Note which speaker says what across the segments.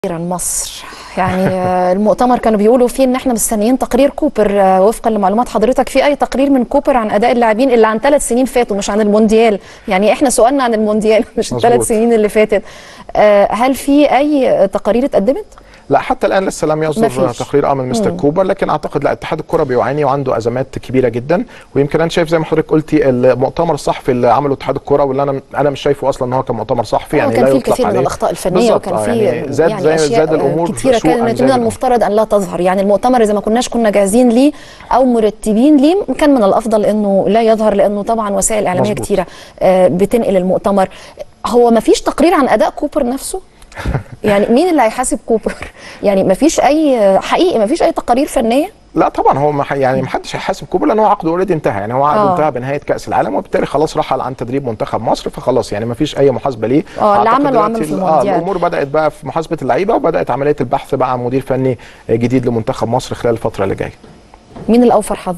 Speaker 1: أخيرا مصر يعني آه، المؤتمر كانوا بيقولوا فيه ان احنا مستنيين تقرير كوبر آه، وفقا لمعلومات حضرتك في اي تقرير من كوبر عن اداء اللاعبين اللي عن ثلاث سنين فاتوا مش عن المونديال يعني احنا سؤالنا عن المونديال مش
Speaker 2: مظبوط.
Speaker 1: الثلاث سنين اللي فاتت آه، هل في اي تقارير اتقدمت؟
Speaker 2: لا حتى الان لسه لم يصدر
Speaker 1: مفيش.
Speaker 2: تقرير اه من مستر كوبر لكن اعتقد لا اتحاد الكره بيعاني وعنده ازمات كبيره جدا ويمكن انا شايف زي ما حضرتك قلتي المؤتمر الصحفي اللي عمله اتحاد الكره واللي انا انا مش شايفه اصلا ان هو كان مؤتمر صحفي
Speaker 1: يعني
Speaker 2: يعني
Speaker 1: كان
Speaker 2: لا
Speaker 1: في
Speaker 2: يطلق
Speaker 1: الكثير من
Speaker 2: عليه.
Speaker 1: الاخطاء الفنيه
Speaker 2: بالظبط،
Speaker 1: وكان
Speaker 2: آه،
Speaker 1: في
Speaker 2: يعني زاد
Speaker 1: يعني
Speaker 2: زي
Speaker 1: أشياء
Speaker 2: زاد الامور
Speaker 1: كثيره
Speaker 2: سوءاً
Speaker 1: كانت
Speaker 2: زي
Speaker 1: من
Speaker 2: ما-
Speaker 1: المفترض ان لا تظهر يعني المؤتمر اذا ما كناش كنا جاهزين ليه او مرتبين ليه كان من الافضل انه لا يظهر لانه طبعا وسائل اعلاميه
Speaker 2: مظبوط.
Speaker 1: كثيره آه، بتنقل المؤتمر هو ما فيش تقرير عن اداء كوبر نفسه يعني مين اللي هيحاسب كوبر يعني ما فيش اي حقيقي ما فيش اي تقارير فنيه
Speaker 2: لا طبعا هو ما ح- يعني ما حدش هيحاسب كوبر لان هو عقده اوريدي انتهى يعني هو عقده
Speaker 1: آه.
Speaker 2: انتهى بنهايه كاس العالم وبالتالي خلاص رحل عن تدريب منتخب مصر فخلاص يعني ما فيش اي محاسبه ليه
Speaker 1: آه، اللي
Speaker 2: أعتقد
Speaker 1: عمله
Speaker 2: دلوقتي
Speaker 1: عمله في
Speaker 2: ال-
Speaker 1: المونديال.
Speaker 2: اه الامور بدات بقى في محاسبه اللعيبه وبدات عمليه البحث بقى عن مدير فني جديد لمنتخب مصر خلال الفتره اللي جايه
Speaker 1: مين الاوفر حظا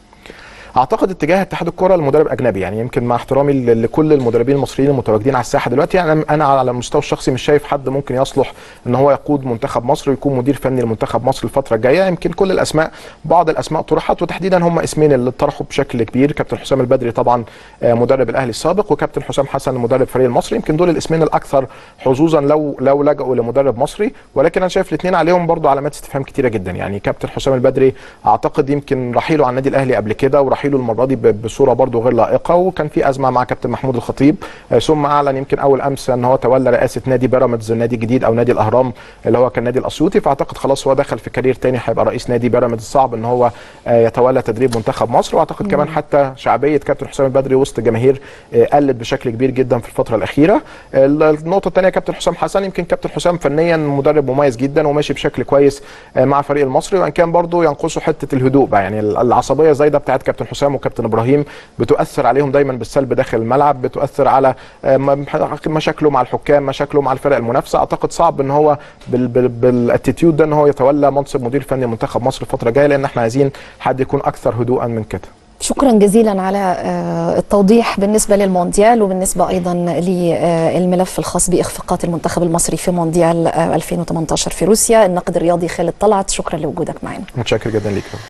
Speaker 2: اعتقد اتجاه اتحاد الكره لمدرب اجنبي يعني يمكن مع احترامي ل- لكل المدربين المصريين المتواجدين على الساحه دلوقتي يعني انا انا على المستوى الشخصي مش شايف حد ممكن يصلح ان هو يقود منتخب مصر ويكون مدير فني لمنتخب مصر الفتره الجايه يمكن كل الاسماء بعض الاسماء طرحت وتحديدا هم اسمين اللي طرحوا بشكل كبير كابتن حسام البدري طبعا آه، مدرب الاهلي السابق وكابتن حسام حسن مدرب الفريق المصري يمكن دول الاسمين الاكثر حظوظا لو لو لجأوا لمدرب مصري ولكن انا شايف الاثنين عليهم برضو علامات استفهام كتيره جدا يعني كابتن حسام البدري اعتقد يمكن رحيله عن النادي الاهلي قبل كده ورحيله المره دي ب- بصوره برضو غير لائقه وكان في ازمه مع كابتن محمود الخطيب آه، ثم اعلن يمكن اول امس ان هو تولى رئاسه نادي بيراميدز النادي الجديد او نادي الاهرام اللي هو كان نادي الاسيوطي فاعتقد خلاص هو دخل في كارير تاني هيبقى رئيس نادي بيراميدز صعب ان هو آه، يتولى تدريب منتخب مصر واعتقد كمان حتى شعبيه كابتن حسام البدري وسط جماهير آه، قلت بشكل كبير جدا في الفتره الاخيره ال- النقطه الثانيه كابتن حسام حسن يمكن كابتن حسام فنيا مدرب مميز جدا وماشي بشكل كويس آه، مع الفريق المصري وان كان برضه ينقصه حته الهدوء بقى يعني ال- العصبيه الزايده بتاعت كابتن حسام وكابتن ابراهيم بتؤثر عليهم دايما بالسلب داخل الملعب بتؤثر على آه، م- مشاكله مع الحكام مشاكله مع الفرق المنافسه اعتقد صعب ان هو بال- بال- بالاتيتيود ده ان هو يتولى منصب مدير فني منتخب مصر الفتره الجايه لان احنا عايزين حد يكون اكثر هدوءا من كده
Speaker 1: شكرا جزيلا على آه، التوضيح بالنسبة للمونديال وبالنسبة أيضا للملف الخاص بإخفاقات المنتخب المصري في مونديال آه، 2018 في روسيا الناقد الرياضي خالد طلعت شكرا لوجودك معنا
Speaker 2: متشكر جدا ليك